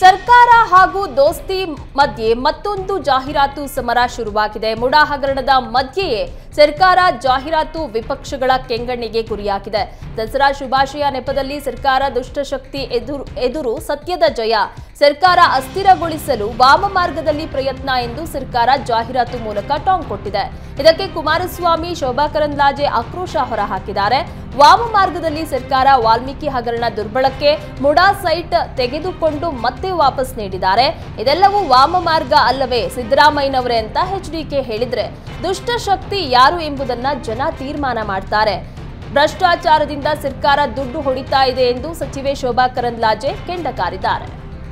ಸರ್ಕಾರ ಹಾಗೂ ದೋಸ್ತಿ ಮಧ್ಯೆ ಮತ್ತೊಂದು ಜಾಹೀರಾತು ಸಮರ ಶುರುವಾಗಿದೆ ಮುಡಾ ಹಗರಣದ ಮಧ್ಯೆಯೇ ಸರ್ಕಾರ ಜಾಹೀರಾತು ವಿಪಕ್ಷಗಳ ಕೆಂಗಣ್ಣಿಗೆ ಗುರಿಯಾಗಿದೆ ದಸರಾ ಶುಭಾಶಯ ನೆಪದಲ್ಲಿ ಸರ್ಕಾರ ದುಷ್ಟಶಕ್ತಿ ಎದುರು ಎದುರು ಸತ್ಯದ ಜಯ ಸರ್ಕಾರ ಅಸ್ಥಿರಗೊಳಿಸಲು ವಾಮ ಮಾರ್ಗದಲ್ಲಿ ಪ್ರಯತ್ನ ಎಂದು ಸರ್ಕಾರ ಜಾಹೀರಾತು ಮೂಲಕ ಟಾಂಗ್ ಕೊಟ್ಟಿದೆ ಇದಕ್ಕೆ ಕುಮಾರಸ್ವಾಮಿ ಶೋಭಾ ಕರಂದ್ಲಾಜೆ ಆಕ್ರೋಶ ಹೊರಹಾಕಿದ್ದಾರೆ ವಾಮ ಮಾರ್ಗದಲ್ಲಿ ಸರ್ಕಾರ ವಾಲ್ಮೀಕಿ ಹಗರಣ ದುರ್ಬಳಕೆ ಮುಡಾ ಸೈಟ್ ತೆಗೆದುಕೊಂಡು ಮತ್ತೆ ವಾಪಸ್ ನೀಡಿದ್ದಾರೆ ಇದೆಲ್ಲವೂ ವಾಮ ಮಾರ್ಗ ಅಲ್ಲವೇ ಸಿದ್ದರಾಮಯ್ಯನವರೇ ಅಂತ ಎಚ್ಡಿಕೆ ಹೇಳಿದ್ರೆ ದುಷ್ಟಶಕ್ತಿ ಯಾರು ಎಂಬುದನ್ನ ಜನ ತೀರ್ಮಾನ ಮಾಡ್ತಾರೆ ಭ್ರಷ್ಟಾಚಾರದಿಂದ ಸರ್ಕಾರ ದುಡ್ಡು ಹೊಡಿತಾ ಇದೆ ಎಂದು ಸಚಿವೆ ಶೋಭಾ ಕರಂದ್ಲಾಜೆ ಕೆಂಡಕಾರಿದ್ದಾರೆ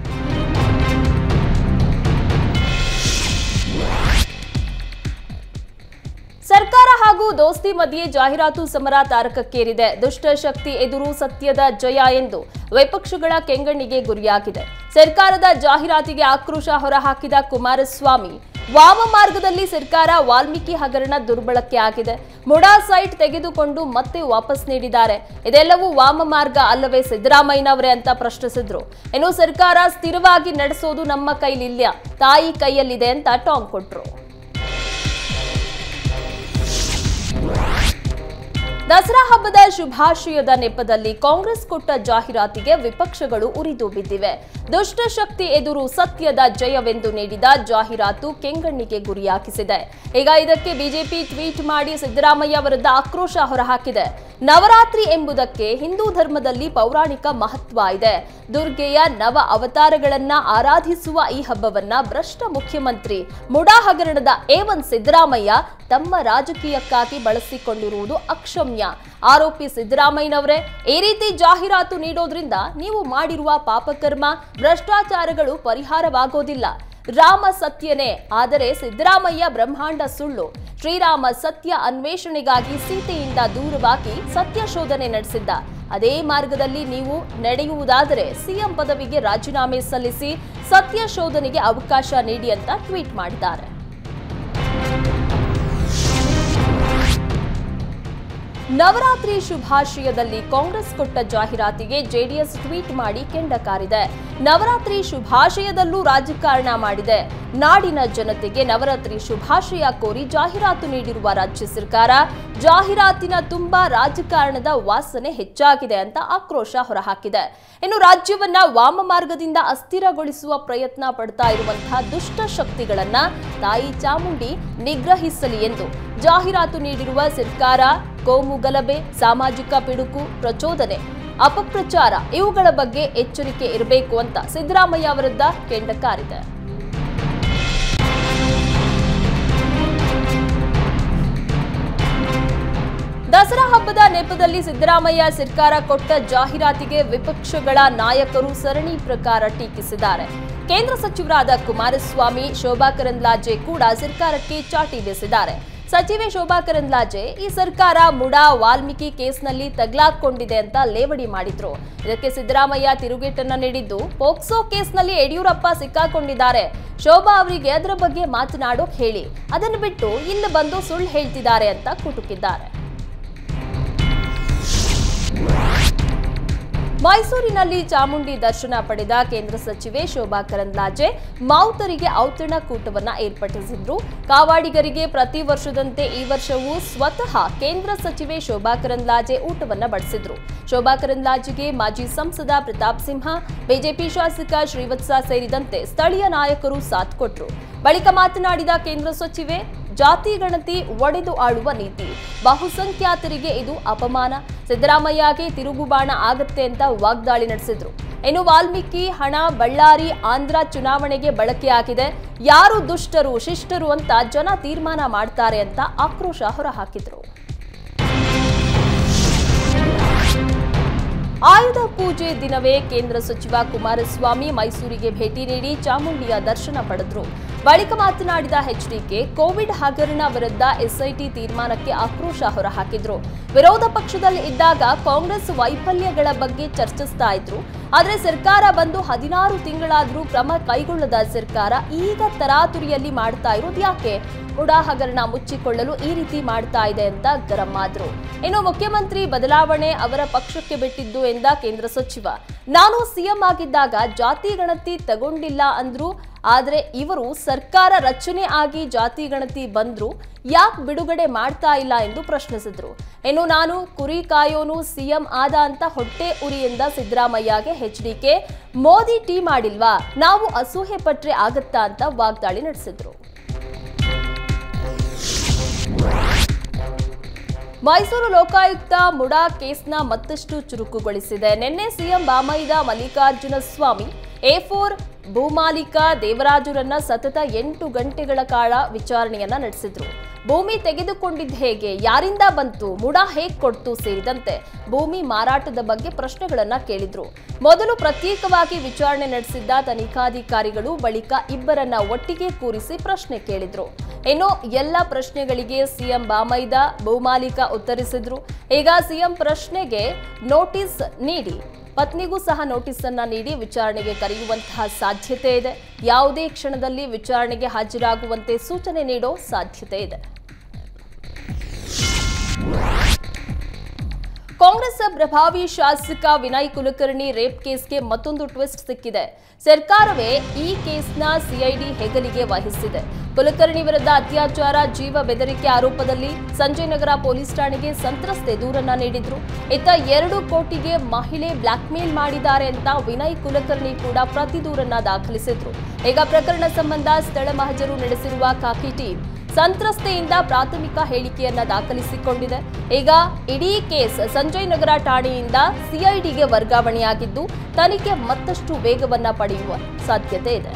ಸರ್ಕಾರ ಹಾಗೂ ದೋಸ್ತಿ ಮಧ್ಯೆ ಜಾಹೀರಾತು ಸಮರ ತಾರಕಕ್ಕೇರಿದೆ ದುಷ್ಟಶಕ್ತಿ ಎದುರು ಸತ್ಯದ ಜಯ ಎಂದು ವಿಪಕ್ಷಗಳ ಕೆಂಗಣ್ಣಿಗೆ ಗುರಿಯಾಗಿದೆ ಸರ್ಕಾರದ ಜಾಹೀರಾತಿಗೆ ಆಕ್ರೋಶ ಹೊರಹಾಕಿದ ಕುಮಾರಸ್ವಾಮಿ ವಾಮ ಮಾರ್ಗದಲ್ಲಿ ಸರ್ಕಾರ ವಾಲ್ಮೀಕಿ ಹಗರಣ ದುರ್ಬಳಕೆ ಆಗಿದೆ ಮುಡಾ ಸೈಟ್ ತೆಗೆದುಕೊಂಡು ಮತ್ತೆ ವಾಪಸ್ ನೀಡಿದ್ದಾರೆ ಇದೆಲ್ಲವೂ ವಾಮ ಮಾರ್ಗ ಅಲ್ಲವೇ ಸಿದ್ದರಾಮಯ್ಯನವರೇ ಅಂತ ಪ್ರಶ್ನಿಸಿದ್ರು ಇನ್ನು ಸರ್ಕಾರ ಸ್ಥಿರವಾಗಿ ನಡೆಸೋದು ನಮ್ಮ ಕೈಲಿಲ್ಲ ತಾಯಿ ಕೈಯಲ್ಲಿದೆ ಅಂತ ಟಾಂಗ್ ಕೊಟ್ರು ದಸರಾ ಹಬ್ಬದ ಶುಭಾಶಯದ ನೆಪದಲ್ಲಿ ಕಾಂಗ್ರೆಸ್ ಕೊಟ್ಟ ಜಾಹೀರಾತಿಗೆ ವಿಪಕ್ಷಗಳು ಉರಿದು ಬಿದ್ದಿವೆ ದುಷ್ಟಶಕ್ತಿ ಎದುರು ಸತ್ಯದ ಜಯವೆಂದು ನೀಡಿದ ಜಾಹೀರಾತು ಕೆಂಗಣ್ಣಿಗೆ ಗುರಿಯಾಗಿಸಿದೆ ಈಗ ಇದಕ್ಕೆ ಬಿಜೆಪಿ ಟ್ವೀಟ್ ಮಾಡಿ ಸಿದ್ದರಾಮಯ್ಯ ವಿರುದ್ಧ ಆಕ್ರೋಶ ಹೊರಹಾಕಿದೆ ನವರಾತ್ರಿ ಎಂಬುದಕ್ಕೆ ಹಿಂದೂ ಧರ್ಮದಲ್ಲಿ ಪೌರಾಣಿಕ ಮಹತ್ವ ಇದೆ ದುರ್ಗೆಯ ನವ ಅವತಾರಗಳನ್ನ ಆರಾಧಿಸುವ ಈ ಹಬ್ಬವನ್ನ ಭ್ರಷ್ಟ ಮುಖ್ಯಮಂತ್ರಿ ಮುಡಾ ಹಗರಣದ ಏವನ್ ಸಿದ್ದರಾಮಯ್ಯ ತಮ್ಮ ರಾಜಕೀಯಕ್ಕಾಗಿ ಬಳಸಿಕೊಂಡಿರುವುದು ಅಕ್ಷಮ್ಯ ಆರೋಪಿ ಸಿದ್ದರಾಮಯ್ಯನವರೇ ಈ ರೀತಿ ಜಾಹೀರಾತು ನೀಡೋದ್ರಿಂದ ನೀವು ಮಾಡಿರುವ ಪಾಪಕರ್ಮ ಭ್ರಷ್ಟಾಚಾರಗಳು ಪರಿಹಾರವಾಗೋದಿಲ್ಲ ರಾಮ ಸತ್ಯನೇ ಆದರೆ ಸಿದ್ದರಾಮಯ್ಯ ಬ್ರಹ್ಮಾಂಡ ಸುಳ್ಳು ಶ್ರೀರಾಮ ಸತ್ಯ ಅನ್ವೇಷಣೆಗಾಗಿ ಸೀತೆಯಿಂದ ದೂರವಾಗಿ ಸತ್ಯ ಶೋಧನೆ ನಡೆಸಿದ್ದ ಅದೇ ಮಾರ್ಗದಲ್ಲಿ ನೀವು ನಡೆಯುವುದಾದರೆ ಸಿಎಂ ಪದವಿಗೆ ರಾಜೀನಾಮೆ ಸಲ್ಲಿಸಿ ಸತ್ಯ ಶೋಧನೆಗೆ ಅವಕಾಶ ನೀಡಿ ಅಂತ ಟ್ವೀಟ್ ಮಾಡಿದ್ದಾರೆ ನವರಾತ್ರಿ ಶುಭಾಶಯದಲ್ಲಿ ಕಾಂಗ್ರೆಸ್ ಕೊಟ್ಟ ಜಾಹೀರಾತಿಗೆ ಜೆಡಿಎಸ್ ಟ್ವೀಟ್ ಮಾಡಿ ಕೆಂಡಕಾರಿದೆ ನವರಾತ್ರಿ ಶುಭಾಶಯದಲ್ಲೂ ರಾಜಕಾರಣ ಮಾಡಿದೆ ನಾಡಿನ ಜನತೆಗೆ ನವರಾತ್ರಿ ಶುಭಾಶಯ ಕೋರಿ ಜಾಹೀರಾತು ನೀಡಿರುವ ರಾಜ್ಯ ಸರ್ಕಾರ ಜಾಹೀರಾತಿನ ತುಂಬಾ ರಾಜಕಾರಣದ ವಾಸನೆ ಹೆಚ್ಚಾಗಿದೆ ಅಂತ ಆಕ್ರೋಶ ಹೊರಹಾಕಿದೆ ಇನ್ನು ರಾಜ್ಯವನ್ನ ವಾಮ ಮಾರ್ಗದಿಂದ ಅಸ್ಥಿರಗೊಳಿಸುವ ಪ್ರಯತ್ನ ಪಡ್ತಾ ಇರುವಂತಹ ದುಷ್ಟ ಶಕ್ತಿಗಳನ್ನ ತಾಯಿ ಚಾಮುಂಡಿ ನಿಗ್ರಹಿಸಲಿ ಎಂದು ಜಾಹೀರಾತು ನೀಡಿರುವ ಸರ್ಕಾರ ಕೋಮು ಗಲಭೆ ಸಾಮಾಜಿಕ ಪಿಡುಕು ಪ್ರಚೋದನೆ ಅಪಪ್ರಚಾರ ಇವುಗಳ ಬಗ್ಗೆ ಎಚ್ಚರಿಕೆ ಇರಬೇಕು ಅಂತ ಸಿದ್ದರಾಮಯ್ಯ ವಿರುದ್ಧ ಕೆಂಡಕಾರಿದೆ ದಸರಾ ಹಬ್ಬದ ನೆಪದಲ್ಲಿ ಸಿದ್ದರಾಮಯ್ಯ ಸರ್ಕಾರ ಕೊಟ್ಟ ಜಾಹೀರಾತಿಗೆ ವಿಪಕ್ಷಗಳ ನಾಯಕರು ಸರಣಿ ಪ್ರಕಾರ ಟೀಕಿಸಿದ್ದಾರೆ ಕೇಂದ್ರ ಸಚಿವರಾದ ಕುಮಾರಸ್ವಾಮಿ ಶೋಭಾ ಕರಂದ್ಲಾಜೆ ಕೂಡ ಸರ್ಕಾರಕ್ಕೆ ಚಾಟಿ ಬೀಸಿದ್ದಾರೆ ಸಚಿವೆ ಶೋಭಾ ಕರಂದ್ಲಾಜೆ ಈ ಸರ್ಕಾರ ಮುಡಾ ವಾಲ್ಮೀಕಿ ಕೇಸ್ನಲ್ಲಿ ತಗ್ಲಾಕೊಂಡಿದೆ ಅಂತ ಲೇವಡಿ ಮಾಡಿದ್ರು ಇದಕ್ಕೆ ಸಿದ್ದರಾಮಯ್ಯ ತಿರುಗೇಟನ್ನ ನೀಡಿದ್ದು ಪೋಕ್ಸೋ ಕೇಸ್ನಲ್ಲಿ ಯಡಿಯೂರಪ್ಪ ಸಿಕ್ಕಾಕೊಂಡಿದ್ದಾರೆ ಶೋಭಾ ಅವರಿಗೆ ಅದರ ಬಗ್ಗೆ ಮಾತನಾಡೋಕ್ ಹೇಳಿ ಅದನ್ನು ಬಿಟ್ಟು ಇಲ್ಲಿ ಬಂದು ಸುಳ್ಳು ಹೇಳ್ತಿದ್ದಾರೆ ಅಂತ ಕುಟುಕಿದ್ದಾರೆ ಮೈಸೂರಿನಲ್ಲಿ ಚಾಮುಂಡಿ ದರ್ಶನ ಪಡೆದ ಕೇಂದ್ರ ಸಚಿವೆ ಶೋಭಾ ಕರಂದ್ಲಾಜೆ ಮಾವುತರಿಗೆ ಔತಣ ಕೂಟವನ್ನ ಏರ್ಪಡಿಸಿದ್ರು ಕಾವಾಡಿಗರಿಗೆ ಪ್ರತಿ ವರ್ಷದಂತೆ ಈ ವರ್ಷವೂ ಸ್ವತಃ ಕೇಂದ್ರ ಸಚಿವೆ ಶೋಭಾ ಕರಂದ್ಲಾಜೆ ಊಟವನ್ನ ಬಡಿಸಿದ್ರು ಶೋಭಾ ಕರಂದ್ಲಾಜೆಗೆ ಮಾಜಿ ಸಂಸದ ಪ್ರತಾಪ್ ಸಿಂಹ ಬಿಜೆಪಿ ಶಾಸಕ ಶ್ರೀವತ್ಸ ಸೇರಿದಂತೆ ಸ್ಥಳೀಯ ನಾಯಕರು ಸಾಥ್ ಕೊಟ್ರು ಬಳಿಕ ಮಾತನಾಡಿದ ಕೇಂದ್ರ ಸಚಿವೆ ಜಾತಿ ಗಣತಿ ಒಡೆದು ಆಳುವ ನೀತಿ ಬಹುಸಂಖ್ಯಾತರಿಗೆ ಇದು ಅಪಮಾನ ಸಿದ್ದರಾಮಯ್ಯಗೆ ತಿರುಗುಬಾಣ ಆಗತ್ತೆ ಅಂತ ವಾಗ್ದಾಳಿ ನಡೆಸಿದ್ರು ಇನ್ನು ವಾಲ್ಮೀಕಿ ಹಣ ಬಳ್ಳಾರಿ ಆಂಧ್ರ ಚುನಾವಣೆಗೆ ಬಳಕೆಯಾಗಿದೆ ಯಾರು ದುಷ್ಟರು ಶಿಷ್ಟರು ಅಂತ ಜನ ತೀರ್ಮಾನ ಮಾಡ್ತಾರೆ ಅಂತ ಆಕ್ರೋಶ ಹೊರಹಾಕಿದ್ರು ಆಯುಧ ಪೂಜೆ ದಿನವೇ ಕೇಂದ್ರ ಸಚಿವ ಕುಮಾರಸ್ವಾಮಿ ಮೈಸೂರಿಗೆ ಭೇಟಿ ನೀಡಿ ಚಾಮುಂಡಿಯ ದರ್ಶನ ಪಡೆದ್ರು ಬಳಿಕ ಮಾತನಾಡಿದ ಎಚ್ಡಿಕೆ ಕೋವಿಡ್ ಹಗರಣ ವಿರುದ್ಧ ಎಸ್ಐಟಿ ತೀರ್ಮಾನಕ್ಕೆ ಆಕ್ರೋಶ ಹೊರಹಾಕಿದ್ರು ವಿರೋಧ ಪಕ್ಷದಲ್ಲಿ ಇದ್ದಾಗ ಕಾಂಗ್ರೆಸ್ ವೈಫಲ್ಯಗಳ ಬಗ್ಗೆ ಚರ್ಚಿಸ್ತಾ ಇದ್ರು ಆದ್ರೆ ಸರ್ಕಾರ ಬಂದು ಹದಿನಾರು ತಿಂಗಳಾದ್ರೂ ಕ್ರಮ ಕೈಗೊಳ್ಳದ ಸರ್ಕಾರ ಈಗ ತರಾತುರಿಯಲ್ಲಿ ಮಾಡ್ತಾ ಇರೋದು ಯಾಕೆ ಮುಡಾ ಹಗರಣ ಮುಚ್ಚಿಕೊಳ್ಳಲು ಈ ರೀತಿ ಮಾಡ್ತಾ ಇದೆ ಅಂತ ಗರಂ ಆದ್ರು ಇನ್ನು ಮುಖ್ಯಮಂತ್ರಿ ಬದಲಾವಣೆ ಅವರ ಪಕ್ಷಕ್ಕೆ ಬಿಟ್ಟಿದ್ದು ಎಂದ ಕೇಂದ್ರ ಸಚಿವ ನಾನು ಸಿಎಂ ಆಗಿದ್ದಾಗ ಜಾತಿ ಗಣತಿ ತಗೊಂಡಿಲ್ಲ ಅಂದ್ರು ಆದ್ರೆ ಇವರು ಸರ್ಕಾರ ರಚನೆ ಆಗಿ ಜಾತಿ ಗಣತಿ ಬಂದ್ರು ಯಾಕೆ ಬಿಡುಗಡೆ ಮಾಡ್ತಾ ಇಲ್ಲ ಎಂದು ಪ್ರಶ್ನಿಸಿದ್ರು ಇನ್ನು ನಾನು ಕುರಿ ಕಾಯೋನು ಸಿಎಂ ಆದ ಅಂತ ಹೊಟ್ಟೆ ಉರಿಯಿಂದ ಸಿದ್ದರಾಮಯ್ಯಗೆ ಎಚ್ಡಿಕೆ ಮೋದಿ ಟೀ ಮಾಡಿಲ್ವಾ ನಾವು ಅಸೂಹೆ ಪಟ್ರೆ ಆಗತ್ತಾ ಅಂತ ವಾಗ್ದಾಳಿ ನಡೆಸಿದ್ರು ಮೈಸೂರು ಲೋಕಾಯುಕ್ತ ಮುಡಾ ಕೇಸ್ನ ಮತ್ತಷ್ಟು ಚುರುಕುಗೊಳಿಸಿದೆ ನಿನ್ನೆ ಸಿಎಂ ಬಾಮೈದ ಮಲ್ಲಿಕಾರ್ಜುನ ಸ್ವಾಮಿ ಎ ಫೋರ್ ಭೂಮಾಲೀಕ ದೇವರಾಜುರನ್ನ ಸತತ ಎಂಟು ಗಂಟೆಗಳ ಕಾಲ ವಿಚಾರಣೆಯನ್ನ ನಡೆಸಿದ್ರು ಭೂಮಿ ತೆಗೆದುಕೊಂಡಿದ್ದು ಹೇಗೆ ಯಾರಿಂದ ಬಂತು ಮುಡಾ ಹೇಗ್ ಕೊಡ್ತು ಸೇರಿದಂತೆ ಭೂಮಿ ಮಾರಾಟದ ಬಗ್ಗೆ ಪ್ರಶ್ನೆಗಳನ್ನ ಕೇಳಿದ್ರು ಮೊದಲು ಪ್ರತ್ಯೇಕವಾಗಿ ವಿಚಾರಣೆ ನಡೆಸಿದ್ದ ತನಿಖಾಧಿಕಾರಿಗಳು ಬಳಿಕ ಇಬ್ಬರನ್ನ ಒಟ್ಟಿಗೆ ಕೂರಿಸಿ ಪ್ರಶ್ನೆ ಕೇಳಿದ್ರು ಇನ್ನು ಎಲ್ಲ ಪ್ರಶ್ನೆಗಳಿಗೆ ಸಿಎಂ ಬಾಮೈದ ಭೂಮಾಲೀಕ ಉತ್ತರಿಸಿದ್ರು ಈಗ ಸಿಎಂ ಪ್ರಶ್ನೆಗೆ ನೋಟಿಸ್ ನೀಡಿ ಪತ್ನಿಗೂ ಸಹ ನೋಟಿಸ್ ಅನ್ನ ನೀಡಿ ವಿಚಾರಣೆಗೆ ಕರೆಯುವಂತಹ ಸಾಧ್ಯತೆ ಇದೆ ಯಾವುದೇ ಕ್ಷಣದಲ್ಲಿ ವಿಚಾರಣೆಗೆ ಹಾಜರಾಗುವಂತೆ ಸೂಚನೆ ನೀಡೋ ಸಾಧ್ಯತೆ ಇದೆ ಕಾಂಗ್ರೆಸ್ ಪ್ರಭಾವಿ ಶಾಸಕ ವಿನಯ್ ಕುಲಕರ್ಣಿ ರೇಪ್ ಕೇಸ್ಗೆ ಮತ್ತೊಂದು ಟ್ವಿಸ್ಟ್ ಸಿಕ್ಕಿದೆ ಸರ್ಕಾರವೇ ಈ ಕೇಸ್ನ ಸಿಐಡಿ ಹೆಗಲಿಗೆ ವಹಿಸಿದೆ ಕುಲಕರ್ಣಿ ವಿರುದ್ಧ ಅತ್ಯಾಚಾರ ಜೀವ ಬೆದರಿಕೆ ಆರೋಪದಲ್ಲಿ ಸಂಜಯ್ ನಗರ ಪೊಲೀಸ್ ಠಾಣೆಗೆ ಸಂತ್ರಸ್ತೆ ದೂರನ್ನ ನೀಡಿದ್ರು ಇತ್ತ ಎರಡು ಕೋಟಿಗೆ ಮಹಿಳೆ ಬ್ಲಾಕ್ಮೇಲ್ ಮಾಡಿದ್ದಾರೆ ಅಂತ ವಿನಯ್ ಕುಲಕರ್ಣಿ ಕೂಡ ಪ್ರತಿ ದೂರನ್ನ ದಾಖಲಿಸಿದ್ರು ಈಗ ಪ್ರಕರಣ ಸಂಬಂಧ ಸ್ಥಳ ಮಹಜರು ನಡೆಸಿರುವ ಖಾಕಿ ಟೀಮ್ ಸಂತ್ರಸ್ತೆಯಿಂದ ಪ್ರಾಥಮಿಕ ಹೇಳಿಕೆಯನ್ನ ದಾಖಲಿಸಿಕೊಂಡಿದೆ ಈಗ ಇಡೀ ಕೇಸ್ ಸಂಜಯ್ ನಗರ ಠಾಣೆಯಿಂದ ಸಿಐಡಿಗೆ ವರ್ಗಾವಣೆಯಾಗಿದ್ದು ತನಿಖೆ ಮತ್ತಷ್ಟು ವೇಗವನ್ನ ಪಡೆಯುವ ಸಾಧ್ಯತೆ ಇದೆ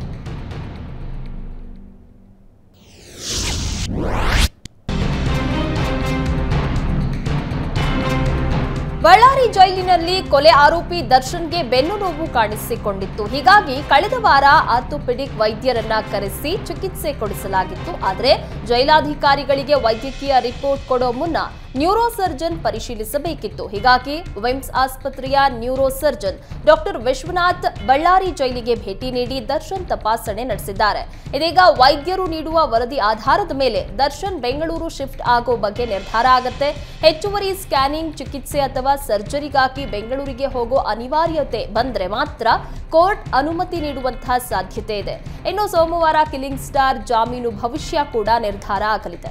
ಬಳ್ಳಾರಿ ಜೈಲಿನಲ್ಲಿ ಕೊಲೆ ಆರೋಪಿ ದರ್ಶನ್ಗೆ ಬೆನ್ನು ನೋವು ಕಾಣಿಸಿಕೊಂಡಿತ್ತು ಹೀಗಾಗಿ ಕಳೆದ ವಾರ ಆರ್ಥೋಪೆಡಿಕ್ ವೈದ್ಯರನ್ನ ಕರೆಸಿ ಚಿಕಿತ್ಸೆ ಕೊಡಿಸಲಾಗಿತ್ತು ಆದರೆ ಜೈಲಾಧಿಕಾರಿಗಳಿಗೆ ವೈದ್ಯಕೀಯ ರಿಪೋರ್ಟ್ ಕೊಡೋ ಮುನ್ನ ನ್ಯೂರೋ ಸರ್ಜನ್ ಪರಿಶೀಲಿಸಬೇಕಿತ್ತು ಹೀಗಾಗಿ ವಿಮ್ಸ್ ಆಸ್ಪತ್ರೆಯ neuro surgeon doctor Vishwanath Ballari ಜೈಲಿಗೆ ಭೇಟಿ ನೀಡಿ ದರ್ಶನ್ ತಪಾಸಣೆ ನಡೆಸಿದ್ದಾರೆ ಇದೀಗ ವೈದ್ಯರು ನೀಡುವ ವರದಿ ಆಧಾರದ ಮೇಲೆ ದರ್ಶನ್ ಬೆಂಗಳೂರು ಶಿಫ್ಟ್ ಆಗೋ ಬಗ್ಗೆ ನಿರ್ಧಾರ ಆಗುತ್ತೆ ಹೆಚ್ಚುವರಿ ಸ್ಕ್ಯಾನಿಂಗ್ ಚಿಕಿತ್ಸೆ ಅಥವಾ ಸರ್ಜರಿಗಾಗಿ ಬೆಂಗಳೂರಿಗೆ ಹೋಗೋ ಅನಿವಾರ್ಯತೆ ಬಂದ್ರೆ ಮಾತ್ರ ಕೋರ್ಟ್ ಅನುಮತಿ ನೀಡುವಂತಹ ಸಾಧ್ಯತೆ ಇದೆ ಇನ್ನು ಸೋಮವಾರ ಕಿಲ್ಲಿಂಗ್ ಸ್ಟಾರ್ ಜಾಮೀನು ಭವಿಷ್ಯ ಕೂಡ ನಿರ್ಧಾರ ಆಗಲಿದೆ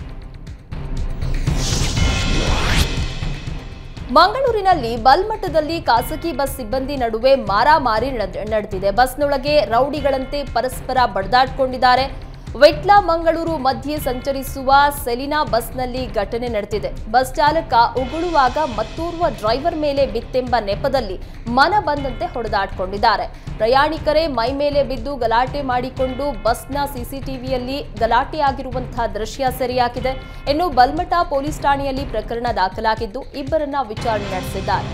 ಮಂಗಳೂರಿನಲ್ಲಿ ಬಲ್ಮಠದಲ್ಲಿ ಖಾಸಗಿ ಬಸ್ ಸಿಬ್ಬಂದಿ ನಡುವೆ ಮಾರಾಮಾರಿ ನಡ್- ನಡೆದಿದೆ ಬಸ್ನೊಳಗೆ ರೌಡಿಗಳಂತೆ ಪರಸ್ಪರ ಬಡ್ದಾಡ್ಕೊಂಡಿದ್ದಾರೆ ವೆಟ್ಲ ಮಂಗಳೂರು ಮಧ್ಯೆ ಸಂಚರಿಸುವ ಸೆಲಿನಾ ಬಸ್ನಲ್ಲಿ ಘಟನೆ ನಡೆದಿದೆ ಬಸ್ ಚಾಲಕ ಉಗುಳುವಾಗ ಮತ್ತೋರ್ವ ಡ್ರೈವರ್ ಮೇಲೆ ಬಿತ್ತೆಂಬ ನೆಪದಲ್ಲಿ ಮನ ಬಂದಂತೆ ಹೊಡೆದಾಡ್ಕೊಂಡಿದ್ದಾರೆ ಪ್ರಯಾಣಿಕರೇ ಮೈ ಮೇಲೆ ಬಿದ್ದು ಗಲಾಟೆ ಮಾಡಿಕೊಂಡು ಬಸ್ನ ಸಿಸಿಟಿವಿಯಲ್ಲಿ ಗಲಾಟೆಯಾಗಿರುವಂತಹ ದೃಶ್ಯ ಸೆರೆಯಾಗಿದೆ ಇನ್ನು ಬಲ್ಮಠ ಪೊಲೀಸ್ ಠಾಣೆಯಲ್ಲಿ ಪ್ರಕರಣ ದಾಖಲಾಗಿದ್ದು ಇಬ್ಬರನ್ನ ವಿಚಾರಣೆ ನಡೆಸಿದ್ದಾರೆ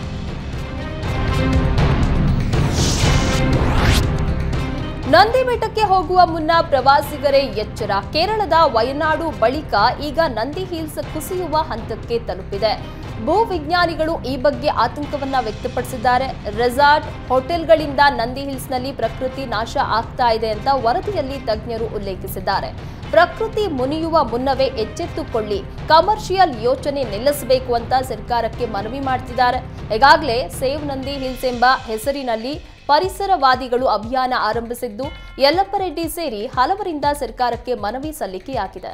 ನಂದಿ ಬೆಟ್ಟಕ್ಕೆ ಹೋಗುವ ಮುನ್ನ ಪ್ರವಾಸಿಗರೇ ಎಚ್ಚರ ಕೇರಳದ ವಯನಾಡು ಬಳಿಕ ಈಗ ನಂದಿ ಹಿಲ್ಸ್ ಕುಸಿಯುವ ಹಂತಕ್ಕೆ ತಲುಪಿದೆ ಭೂ ವಿಜ್ಞಾನಿಗಳು ಈ ಬಗ್ಗೆ ಆತಂಕವನ್ನ ವ್ಯಕ್ತಪಡಿಸಿದ್ದಾರೆ ರೆಸಾರ್ಟ್ ಹೋಟೆಲ್ಗಳಿಂದ ನಂದಿ ಹಿಲ್ಸ್ನಲ್ಲಿ ಪ್ರಕೃತಿ ನಾಶ ಆಗ್ತಾ ಇದೆ ಅಂತ ವರದಿಯಲ್ಲಿ ತಜ್ಞರು ಉಲ್ಲೇಖಿಸಿದ್ದಾರೆ ಪ್ರಕೃತಿ ಮುನಿಯುವ ಮುನ್ನವೇ ಎಚ್ಚೆತ್ತುಕೊಳ್ಳಿ ಕಮರ್ಷಿಯಲ್ ಯೋಚನೆ ನಿಲ್ಲಿಸಬೇಕು ಅಂತ ಸರ್ಕಾರಕ್ಕೆ ಮನವಿ ಮಾಡ್ತಿದ್ದಾರೆ ಈಗಾಗಲೇ ಸೇವ್ ನಂದಿ ಹಿಲ್ಸ್ ಎಂಬ ಹೆಸರಿನಲ್ಲಿ ಪರಿಸರವಾದಿಗಳು ಅಭಿಯಾನ ಆರಂಭಿಸಿದ್ದು ಯಲ್ಲಪ್ಪ ರೆಡ್ಡಿ ಸೇರಿ ಹಲವರಿಂದ ಸರ್ಕಾರಕ್ಕೆ ಮನವಿ ಸಲ್ಲಿಕೆಯಾಗಿದೆ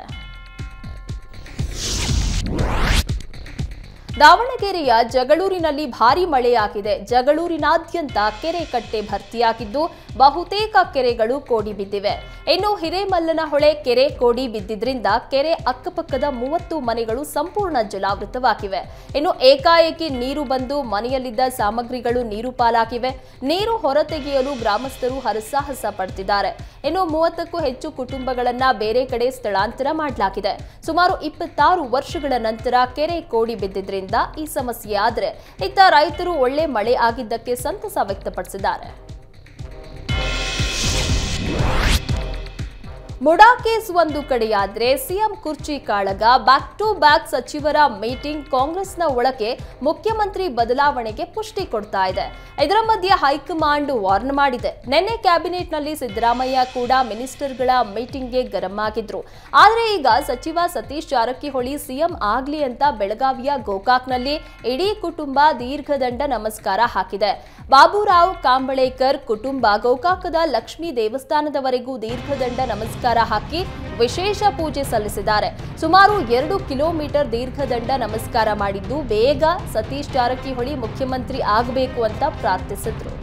ದಾವಣಗೆರೆಯ ಜಗಳೂರಿನಲ್ಲಿ ಭಾರೀ ಮಳೆಯಾಗಿದೆ ಜಗಳೂರಿನಾದ್ಯಂತ ಕೆರೆ ಕಟ್ಟೆ ಭರ್ತಿಯಾಗಿದ್ದು ಬಹುತೇಕ ಕೆರೆಗಳು ಕೋಡಿ ಬಿದ್ದಿವೆ ಇನ್ನು ಹಿರೇಮಲ್ಲನಹೊಳೆ ಕೆರೆ ಕೋಡಿ ಬಿದ್ದಿದ್ರಿಂದ ಕೆರೆ ಅಕ್ಕಪಕ್ಕದ ಮೂವತ್ತು ಮನೆಗಳು ಸಂಪೂರ್ಣ ಜಲಾವೃತವಾಗಿವೆ ಇನ್ನು ಏಕಾಏಕಿ ನೀರು ಬಂದು ಮನೆಯಲ್ಲಿದ್ದ ಸಾಮಗ್ರಿಗಳು ನೀರು ಪಾಲಾಗಿವೆ ನೀರು ಹೊರತೆಗೆಯಲು ಗ್ರಾಮಸ್ಥರು ಹರಸಾಹಸ ಪಡ್ತಿದ್ದಾರೆ ಇನ್ನು ಮೂವತ್ತಕ್ಕೂ ಹೆಚ್ಚು ಕುಟುಂಬಗಳನ್ನ ಬೇರೆ ಕಡೆ ಸ್ಥಳಾಂತರ ಮಾಡಲಾಗಿದೆ ಸುಮಾರು ಇಪ್ಪತ್ತಾರು ವರ್ಷಗಳ ನಂತರ ಕೆರೆ ಕೋಡಿ ಬಿದ್ದಿದ್ರಿಂದ ಈ ಸಮಸ್ಯೆ ಆದರೆ ಇತ್ತ ರೈತರು ಒಳ್ಳೆ ಮಳೆ ಆಗಿದ್ದಕ್ಕೆ ಸಂತಸ ವ್ಯಕ್ತಪಡಿಸಿದ್ದಾರೆ ಮುಡಾ ಕೇಸ್ ಒಂದು ಕಡೆಯಾದ್ರೆ ಸಿಎಂ ಕುರ್ಚಿ ಕಾಳಗ ಬ್ಯಾಕ್ ಟು ಬ್ಯಾಕ್ ಸಚಿವರ ಮೀಟಿಂಗ್ ಕಾಂಗ್ರೆಸ್ನ ಒಳಗೆ ಮುಖ್ಯಮಂತ್ರಿ ಬದಲಾವಣೆಗೆ ಪುಷ್ಟಿ ಕೊಡ್ತಾ ಇದೆ ಇದರ ಮಧ್ಯೆ ಹೈಕಮಾಂಡ್ ವಾರ್ನ್ ಮಾಡಿದೆ ನಿನ್ನೆ ಕ್ಯಾಬಿನೆಟ್ನಲ್ಲಿ ಸಿದ್ದರಾಮಯ್ಯ ಕೂಡ ಮಿನಿಸ್ಟರ್ಗಳ ಮೀಟಿಂಗ್ಗೆ ಗರಂ ಆಗಿದ್ರು ಆದ್ರೆ ಈಗ ಸಚಿವ ಸತೀಶ್ ಜಾರಕಿಹೊಳಿ ಸಿಎಂ ಆಗ್ಲಿ ಅಂತ ಬೆಳಗಾವಿಯ ಗೋಕಾಕ್ನಲ್ಲಿ ಇಡೀ ಕುಟುಂಬ ದೀರ್ಘದಂಡ ನಮಸ್ಕಾರ ಹಾಕಿದೆ ಬಾಬುರಾವ್ ಕಾಂಬಳೇಕರ್ ಕುಟುಂಬ ಗೋಕಾಕದ ಲಕ್ಷ್ಮೀ ದೇವಸ್ಥಾನದವರೆಗೂ ದೀರ್ಘದಂಡ ನಮಸ್ಕಾರ ಹಾಕಿ ವಿಶೇಷ ಪೂಜೆ ಸಲ್ಲಿಸಿದ್ದಾರೆ ಸುಮಾರು ಎರಡು ಕಿಲೋಮೀಟರ್ ದೀರ್ಘದಂಡ ನಮಸ್ಕಾರ ಮಾಡಿದ್ದು ಬೇಗ ಸತೀಶ್ ಜಾರಕಿಹೊಳಿ ಮುಖ್ಯಮಂತ್ರಿ ಆಗಬೇಕು ಅಂತ ಪ್ರಾರ್ಥಿಸಿದ್ರು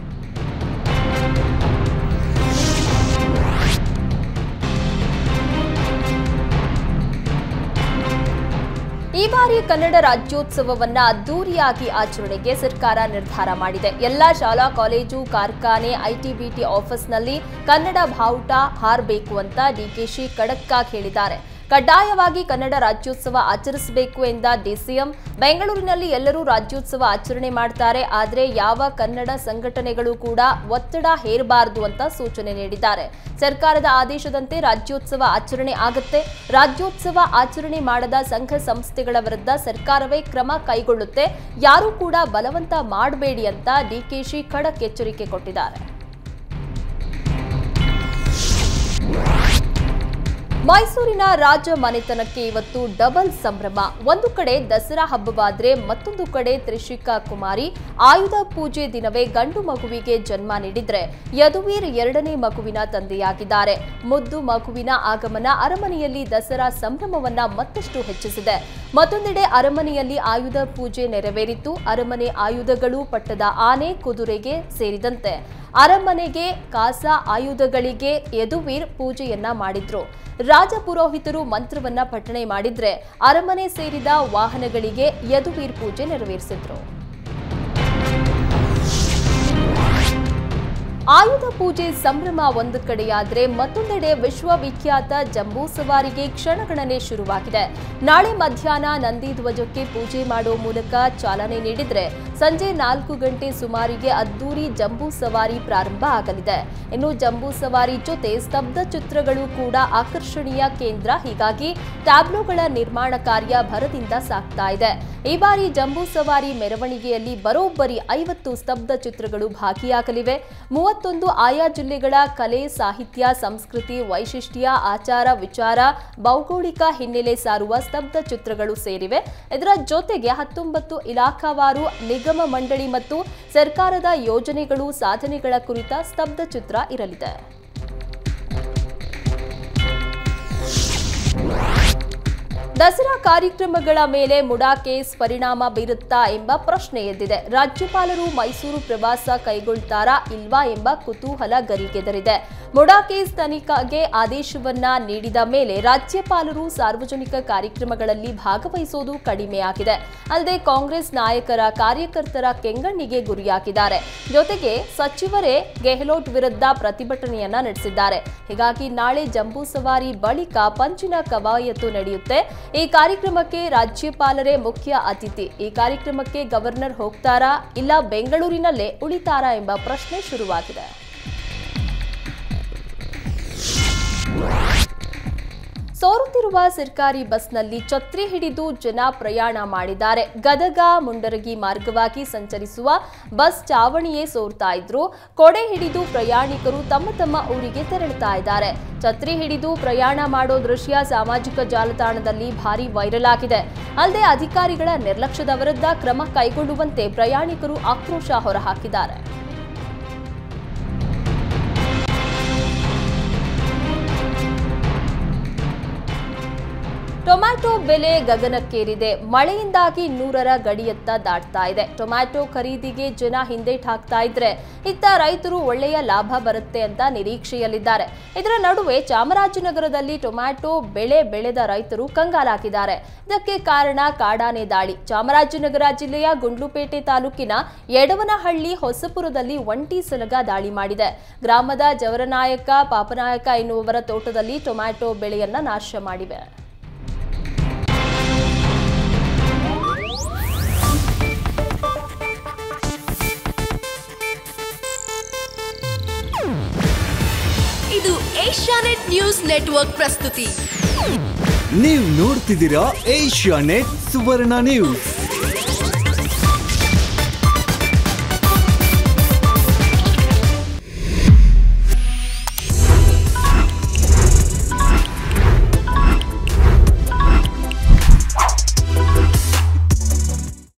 ಈ ಬಾರಿ ಕನ್ನಡ ರಾಜ್ಯೋತ್ಸವವನ್ನ ಅದ್ದೂರಿಯಾಗಿ ಆಚರಣೆಗೆ ಸರ್ಕಾರ ನಿರ್ಧಾರ ಮಾಡಿದೆ ಎಲ್ಲ ಶಾಲಾ ಕಾಲೇಜು ಕಾರ್ಖಾನೆ ಐಟಿಬಿಟಿ ಆಫೀಸ್ನಲ್ಲಿ ಕನ್ನಡ ಬಾವುಟ ಹಾರಬೇಕು ಅಂತ ಡಿಕೆಶಿ ಖಡಕ್ ಆಗಿ ಹೇಳಿದ್ದಾರೆ ಕಡ್ಡಾಯವಾಗಿ ಕನ್ನಡ ರಾಜ್ಯೋತ್ಸವ ಆಚರಿಸಬೇಕು ಎಂದ ಡಿಸಿಎಂ ಬೆಂಗಳೂರಿನಲ್ಲಿ ಎಲ್ಲರೂ ರಾಜ್ಯೋತ್ಸವ ಆಚರಣೆ ಮಾಡ್ತಾರೆ ಆದರೆ ಯಾವ ಕನ್ನಡ ಸಂಘಟನೆಗಳು ಕೂಡ ಒತ್ತಡ ಹೇರಬಾರದು ಅಂತ ಸೂಚನೆ ನೀಡಿದ್ದಾರೆ ಸರ್ಕಾರದ ಆದೇಶದಂತೆ ರಾಜ್ಯೋತ್ಸವ ಆಚರಣೆ ಆಗುತ್ತೆ ರಾಜ್ಯೋತ್ಸವ ಆಚರಣೆ ಮಾಡದ ಸಂಘ ಸಂಸ್ಥೆಗಳ ವಿರುದ್ಧ ಸರ್ಕಾರವೇ ಕ್ರಮ ಕೈಗೊಳ್ಳುತ್ತೆ ಯಾರೂ ಕೂಡ ಬಲವಂತ ಮಾಡಬೇಡಿ ಅಂತ ಡಿಕೆಶಿ ಖಡಕ್ ಎಚ್ಚರಿಕೆ ಕೊಟ್ಟಿದ್ದಾರೆ ಮೈಸೂರಿನ ರಾಜ ಮನೆತನಕ್ಕೆ ಇವತ್ತು ಡಬಲ್ ಸಂಭ್ರಮ ಒಂದು ಕಡೆ ದಸರಾ ಹಬ್ಬವಾದ್ರೆ ಮತ್ತೊಂದು ಕಡೆ ತ್ರಿಷಿಕಾ ಕುಮಾರಿ ಆಯುಧ ಪೂಜೆ ದಿನವೇ ಗಂಡು ಮಗುವಿಗೆ ಜನ್ಮ ನೀಡಿದ್ರೆ ಯದುವೀರ್ ಎರಡನೇ ಮಗುವಿನ ತಂದೆಯಾಗಿದ್ದಾರೆ ಮುದ್ದು ಮಗುವಿನ ಆಗಮನ ಅರಮನೆಯಲ್ಲಿ ದಸರಾ ಸಂಭ್ರಮವನ್ನ ಮತ್ತಷ್ಟು ಹೆಚ್ಚಿಸಿದೆ ಮತ್ತೊಂದೆಡೆ ಅರಮನೆಯಲ್ಲಿ ಆಯುಧ ಪೂಜೆ ನೆರವೇರಿತ್ತು ಅರಮನೆ ಆಯುಧಗಳು ಪಟ್ಟದ ಆನೆ ಕುದುರೆಗೆ ಸೇರಿದಂತೆ ಅರಮನೆಗೆ ಕಾಸ ಆಯುಧಗಳಿಗೆ ಯದುವೀರ್ ಪೂಜೆಯನ್ನ ಮಾಡಿದ್ರು ರಾಜ ಪುರೋಹಿತರು ಮಂತ್ರವನ್ನ ಪಠಣೆ ಮಾಡಿದ್ರೆ ಅರಮನೆ ಸೇರಿದ ವಾಹನಗಳಿಗೆ ಯದುವೀರ್ ಪೂಜೆ ನೆರವೇರಿಸಿದ್ರು ಆಯುಧ ಪೂಜೆ ಸಂಭ್ರಮ ಒಂದು ಕಡೆಯಾದ್ರೆ ಮತ್ತೊಂದೆಡೆ ವಿಶ್ವವಿಖ್ಯಾತ ಜಂಬೂ ಸವಾರಿಗೆ ಕ್ಷಣಗಣನೆ ಶುರುವಾಗಿದೆ ನಾಳೆ ಮಧ್ಯಾಹ್ನ ನಂದಿ ಧ್ವಜಕ್ಕೆ ಪೂಜೆ ಮಾಡೋ ಮೂಲಕ ಚಾಲನೆ ನೀಡಿದ್ರೆ ಸಂಜೆ ನಾಲ್ಕು ಗಂಟೆ ಸುಮಾರಿಗೆ ಅದ್ದೂರಿ ಜಂಬೂ ಸವಾರಿ ಪ್ರಾರಂಭ ಆಗಲಿದೆ ಇನ್ನು ಜಂಬೂ ಸವಾರಿ ಜೊತೆ ಸ್ತಬ್ಧ ಚಿತ್ರಗಳು ಕೂಡ ಆಕರ್ಷಣೀಯ ಕೇಂದ್ರ ಹೀಗಾಗಿ ಟ್ಯಾಬ್ಲೋಗಳ ನಿರ್ಮಾಣ ಕಾರ್ಯ ಭರದಿಂದ ಸಾಗ್ತಾ ಇದೆ ಈ ಬಾರಿ ಜಂಬೂ ಸವಾರಿ ಮೆರವಣಿಗೆಯಲ್ಲಿ ಬರೋಬ್ಬರಿ ಐವತ್ತು ಸ್ತಬ್ಧ ಚಿತ್ರಗಳು ಭಾಗಿಯಾಗಲಿವೆ ಮೂವತ್ತೊಂದು ಆಯಾ ಜಿಲ್ಲೆಗಳ ಕಲೆ ಸಾಹಿತ್ಯ ಸಂಸ್ಕೃತಿ ವೈಶಿಷ್ಟ್ಯ ಆಚಾರ ವಿಚಾರ ಭೌಗೋಳಿಕ ಹಿನ್ನೆಲೆ ಸಾರುವ ಸ್ತಬ್ಧ ಚಿತ್ರಗಳು ಸೇರಿವೆ ಇದರ ಜೊತೆಗೆ ಹತ್ತೊಂಬತ್ತು ಇಲಾಖಾವಾರು ನಿಗಮ ಮಂಡಳಿ ಮತ್ತು ಸರ್ಕಾರದ ಯೋಜನೆಗಳು ಸಾಧನೆಗಳ ಕುರಿತ ಸ್ತಬ್ಧ ಚಿತ್ರ ಇರಲಿದೆ ದಸರಾ ಕಾರ್ಯಕ್ರಮಗಳ ಮೇಲೆ ಮುಡಾ ಕೇಸ್ ಪರಿಣಾಮ ಬೀರುತ್ತಾ ಎಂಬ ಪ್ರಶ್ನೆ ಎದ್ದಿದೆ ರಾಜ್ಯಪಾಲರು ಮೈಸೂರು ಪ್ರವಾಸ ಕೈಗೊಳ್ತಾರಾ ಇಲ್ವಾ ಎಂಬ ಕುತೂಹಲ ಗರಿಗೆದರಿದೆ ಮುಡಾ ಕೇಸ್ ತನಿಖೆಗೆ ಆದೇಶವನ್ನ ನೀಡಿದ ಮೇಲೆ ರಾಜ್ಯಪಾಲರು ಸಾರ್ವಜನಿಕ ಕಾರ್ಯಕ್ರಮಗಳಲ್ಲಿ ಭಾಗವಹಿಸೋದು ಕಡಿಮೆಯಾಗಿದೆ ಅಲ್ಲದೆ ಕಾಂಗ್ರೆಸ್ ನಾಯಕರ ಕಾರ್ಯಕರ್ತರ ಕೆಂಗಣ್ಣಿಗೆ ಗುರಿಯಾಗಿದ್ದಾರೆ ಜೊತೆಗೆ ಸಚಿವರೇ ಗೆಹ್ಲೋಟ್ ವಿರುದ್ಧ ಪ್ರತಿಭಟನೆಯನ್ನ ನಡೆಸಿದ್ದಾರೆ ಹೀಗಾಗಿ ನಾಳೆ ಜಂಬೂ ಸವಾರಿ ಬಳಿಕ ಪಂಚಿನ ಕವಾಯತು ನಡೆಯುತ್ತೆ ಈ ಕಾರ್ಯಕ್ರಮಕ್ಕೆ ರಾಜ್ಯಪಾಲರೇ ಮುಖ್ಯ ಅತಿಥಿ ಈ ಕಾರ್ಯಕ್ರಮಕ್ಕೆ ಗವರ್ನರ್ ಹೋಗ್ತಾರಾ ಇಲ್ಲ ಬೆಂಗಳೂರಿನಲ್ಲೇ ಉಳಿತಾರಾ ಎಂಬ ಪ್ರಶ್ನೆ ಶುರುವಾಗಿದೆ ಸೋರುತ್ತಿರುವ ಸರ್ಕಾರಿ ಬಸ್ನಲ್ಲಿ ಛತ್ರಿ ಹಿಡಿದು ಜನ ಪ್ರಯಾಣ ಮಾಡಿದ್ದಾರೆ ಗದಗ ಮುಂಡರಗಿ ಮಾರ್ಗವಾಗಿ ಸಂಚರಿಸುವ ಬಸ್ ಚಾವಣಿಯೇ ಸೋರ್ತಾ ಇದ್ರು ಕೊಡೆ ಹಿಡಿದು ಪ್ರಯಾಣಿಕರು ತಮ್ಮ ತಮ್ಮ ಊರಿಗೆ ತೆರಳುತ್ತಾ ಇದ್ದಾರೆ ಛತ್ರಿ ಹಿಡಿದು ಪ್ರಯಾಣ ಮಾಡೋ ದೃಶ್ಯ ಸಾಮಾಜಿಕ ಜಾಲತಾಣದಲ್ಲಿ ಭಾರಿ ವೈರಲ್ ಆಗಿದೆ ಅಲ್ಲದೆ ಅಧಿಕಾರಿಗಳ ನಿರ್ಲಕ್ಷ್ಯದ ವಿರುದ್ಧ ಕ್ರಮ ಕೈಗೊಳ್ಳುವಂತೆ ಪ್ರಯಾಣಿಕರು ಆಕ್ರೋಶ ಹೊರಹಾಕಿದ್ದಾರೆ ಟೊಮ್ಯಾಟೊ ಬೆಲೆ ಗಗನಕ್ಕೇರಿದೆ ಮಳೆಯಿಂದಾಗಿ ನೂರರ ಗಡಿಯತ್ತ ದಾಟ್ತಾ ಇದೆ ಟೊಮ್ಯಾಟೊ ಖರೀದಿಗೆ ಜನ ಹಿಂದೇಟ್ ಹಾಕ್ತಾ ಇದ್ರೆ ಇತ್ತ ರೈತರು ಒಳ್ಳೆಯ ಲಾಭ ಬರುತ್ತೆ ಅಂತ ನಿರೀಕ್ಷೆಯಲ್ಲಿದ್ದಾರೆ ಇದರ ನಡುವೆ ಚಾಮರಾಜನಗರದಲ್ಲಿ ಟೊಮ್ಯಾಟೊ ಬೆಳೆ ಬೆಳೆದ ರೈತರು ಕಂಗಾಲಾಗಿದ್ದಾರೆ ಇದಕ್ಕೆ ಕಾರಣ ಕಾಡಾನೆ ದಾಳಿ ಚಾಮರಾಜನಗರ ಜಿಲ್ಲೆಯ ಗುಂಡ್ಲುಪೇಟೆ ತಾಲೂಕಿನ ಯಡವನಹಳ್ಳಿ ಹೊಸಪುರದಲ್ಲಿ ಒಂಟಿ ಸಲಗ ದಾಳಿ ಮಾಡಿದೆ ಗ್ರಾಮದ ಜವರನಾಯಕ ಪಾಪನಾಯಕ ಎನ್ನುವವರ ತೋಟದಲ್ಲಿ ಟೊಮ್ಯಾಟೊ ಬೆಳೆಯನ್ನ ನಾಶ ಮಾಡಿವೆ ಇದು ಏಷ್ಯಾನೆಟ್ ನ್ಯೂಸ್ ನೆಟ್ವರ್ಕ್ ಪ್ರಸ್ತುತಿ ನೀವು ನೋಡ್ತಿದ್ದೀರಾ ಏಷ್ಯಾ ನೆಟ್ ಸುವರ್ಣ ನ್ಯೂಸ್